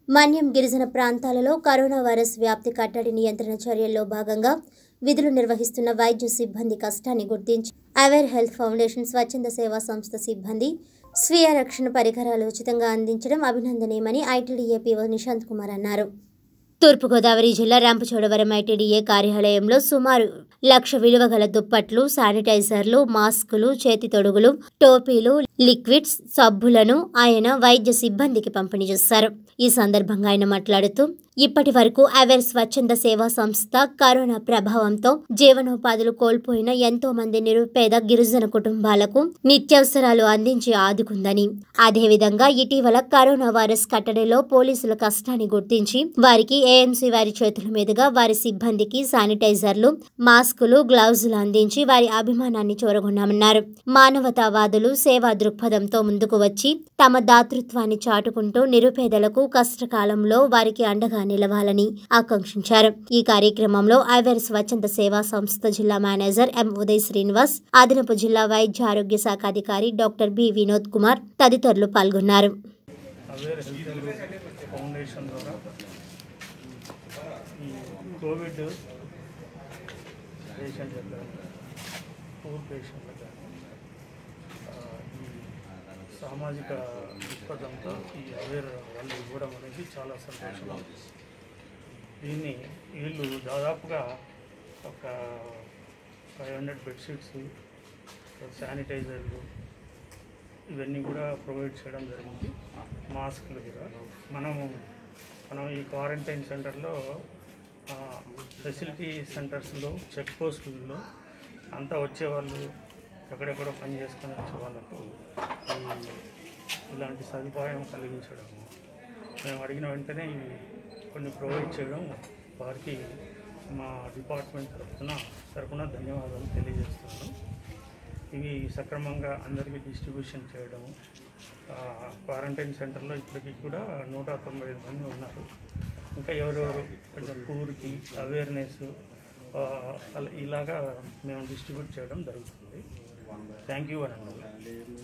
మన్యం గిరిజన ప్రాంతాలలో corona virus వ్యాప్తి కట్టడి నియంత్రణ చర్యల్లో భాగంగా విధులు నిర్వహిస్తున్న వైద్య సిబ్బంది కష్టాన్ని గుర్తించి అవేర్ హెల్త్ ఫౌండేషన్ స్వచ్ఛంద సేవా సంస్థ సిబ్బంది స్వీయ రక్షణ పరికరాలు ఉచితంగా అందించడం అభినందనీయమని ఐటీడీఏ పీఓ నిశాంత్ కుమార్ అన్నారు తూర్పుగోదావరి జిల్లా రంపచోడవరం ఐటీడీఏ కార్యాలయంలో సుమారు లక్ష విలువ గల దుప్పట్లు శానిటైజర్లు మాస్కులు చేతి తొడుగులు టోపీలు లిక్విడ్స్ సబ్బులను ఆయన వైద్య సిబ్బందికి పంపిణీ చేశారు ఈ సందర్భంగా ఆయన మాట్లాడుతూ ఇప్పటి వరకు అవేర్ స్వచ్ఛంద సేవా సంస్థ కరోనా ప్రభావంతో జీవనోపాధులు కోల్పోయిన ఎంతో మంది నిరుపేద గిరిజన కుటుంబాలకు నిత్యావసరాలు అందించి ఆదుకుందని అదేవిధంగా ఇటీవల కరోనా వైరస్ కట్టడిలో పోలీసుల కష్టాన్ని గుర్తించి వారికి ఏఎంసీ వారి చేతుల మీదుగా వారి సిబ్బందికి శానిటైజర్లు మాస్కులు గ్లౌజులు అందించి వారి అభిమానాన్ని చూరగొన్నామన్నారు మానవతావాదులు సేవా దృక్పథంతో ముందుకు వచ్చి తమ దాతృత్వాన్ని చాటుకుంటూ నిరుపేదలకు కష్టకాలంలో వారికి అండగా నిలవాలని ఆకాంక్షించారు ఈ కార్యక్రమంలో ఐవర్ స్వచ్ఛంద సేవా సంస్థ జిల్లా మేనేజర్ ఎం ఉదయ్ శ్రీనివాస్ అదనపు జిల్లా వైద్య ఆరోగ్య శాఖ అధికారి డాక్టర్ బి వినోద్ కుమార్ తదితరులు పాల్గొన్నారు అవేర్ హెల్త్ గ్రూప్ ఫౌండేషన్ ద్వారా ఈ కోవిడ్ పేషెంట్లకు కానీ పూర్ పేషెంట్లకు కానీ ఆ, ఈ సామాజిక దృక్పథంతో ఈ అవేర్ వాళ్ళు ఇవ్వడం అనేది చాలా సంతోషం దీన్ని వీళ్ళు దాదాపుగా ఒక ఫైవ్ హండ్రెడ్ బెడ్షీట్స్ శానిటైజర్లు ఇవన్నీ కూడా ప్రొవైడ్ చేయడం జరిగింది మాస్కులు కూడా మనము మనం ఈ క్వారంటైన్ సెంటర్లో ఆ, ఫెసిలిటీ సెంటర్స్లో చెక్ పోస్టుల్లో అంతా వచ్చేవాళ్ళు ఎక్కడెక్కడో పని చేసుకొని వచ్చే వాళ్ళకు ఈ ఇలాంటి సదుపాయం కలిగించడము మేము అడిగిన వెంటనే ఇవి కొన్ని ప్రొవైడ్ చేయడం వారికి మా డిపార్ట్మెంట్ తరఫున తరఫున ధన్యవాదాలు తెలియజేస్తున్నాను ఇవి సక్రమంగా అందరికీ డిస్ట్రిబ్యూషన్ చేయడము ఆ, క్వారంటైన్ సెంటర్లో ఇప్పటికీ కూడా నూట తొంభై ఐదు మంది ఉన్నారు ఇంకా ఎవరెవరు కొంచెం పూర్కి అవేర్నెస్ ఇలాగా మేము డిస్ట్రిబ్యూట్ చేయడం జరుగుతుంది థ్యాంక్ యూ అని